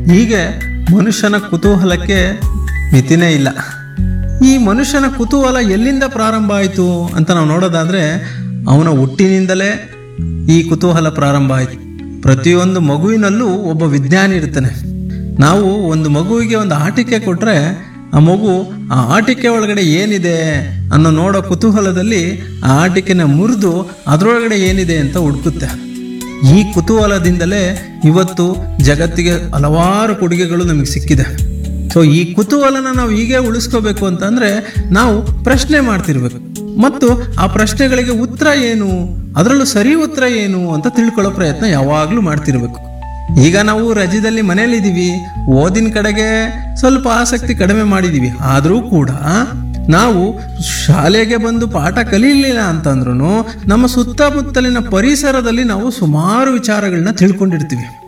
ಹೀಗೆ ಮನುಷ್ಯನ ಕುತೂಹಲಕ್ಕೆ ಮಿತಿನೇ ಇಲ್ಲ ಈ ಮನುಷ್ಯನ ಕುತೂಹಲ ಎಲ್ಲಿಂದ ಪ್ರಾರಂಭ ಆಯಿತು ಅಂತ ನಾವು ನೋಡೋದಾದ್ರೆ ಅವನ ಹುಟ್ಟಿನಿಂದಲೇ ಈ ಕುತೂಹಲ ಪ್ರಾರಂಭ ಆಯಿತು ಪ್ರತಿಯೊಂದು ಮಗುವಿನಲ್ಲೂ ಒಬ್ಬ ವಿಜ್ಞಾನಿ ಇರ್ತಾನೆ ನಾವು ಒಂದು ಮಗುವಿಗೆ ಒಂದು ಆಟಿಕೆ ಕೊಟ್ರೆ ಆ ಮಗು ಆ ಆಟಿಕೆ ಒಳಗಡೆ ಏನಿದೆ ಅನ್ನೋ ನೋಡೋ ಕುತೂಹಲದಲ್ಲಿ ಆ ಆಟಿಕೆನ ಮುರಿದು ಅದರೊಳಗಡೆ ಏನಿದೆ ಅಂತ ಹುಡುಕುತ್ತೆ ಈ ಕುತೂಹಲದಿಂದಲೇ ಇವತ್ತು ಜಗತ್ತಿಗೆ ಹಲವಾರು ಕೊಡುಗೆಗಳು ನಮಗೆ ಸಿಕ್ಕಿದೆ ಸೊ ಈ ಕುತೂಹಲನ ನಾವು ಹೀಗೆ ಉಳಿಸ್ಕೋಬೇಕು ಅಂತಂದ್ರೆ ನಾವು ಪ್ರಶ್ನೆ ಮಾಡ್ತಿರ್ಬೇಕು ಮತ್ತು ಆ ಪ್ರಶ್ನೆಗಳಿಗೆ ಉತ್ತರ ಏನು ಅದರಲ್ಲೂ ಸರಿ ಉತ್ತರ ಏನು ಅಂತ ತಿಳ್ಕೊಳ್ಳೋ ಪ್ರಯತ್ನ ಯಾವಾಗಲೂ ಮಾಡ್ತಿರ್ಬೇಕು ಈಗ ನಾವು ರಜದಲ್ಲಿ ಮನೇಲಿದ್ದೀವಿ ಓದಿನ ಕಡೆಗೆ ಸ್ವಲ್ಪ ಆಸಕ್ತಿ ಕಡಿಮೆ ಮಾಡಿದೀವಿ ಆದರೂ ಕೂಡ ನಾವು ಶಾಲೆಗೆ ಬಂದು ಪಾಠ ಕಲೀಲಿಲ್ಲ ಅಂತಂದ್ರೂ ನಮ್ಮ ಸುತ್ತಮುತ್ತಲಿನ ಪರಿಸರದಲ್ಲಿ ನಾವು ಸುಮಾರು ವಿಚಾರಗಳನ್ನ ತಿಳ್ಕೊಂಡಿರ್ತೀವಿ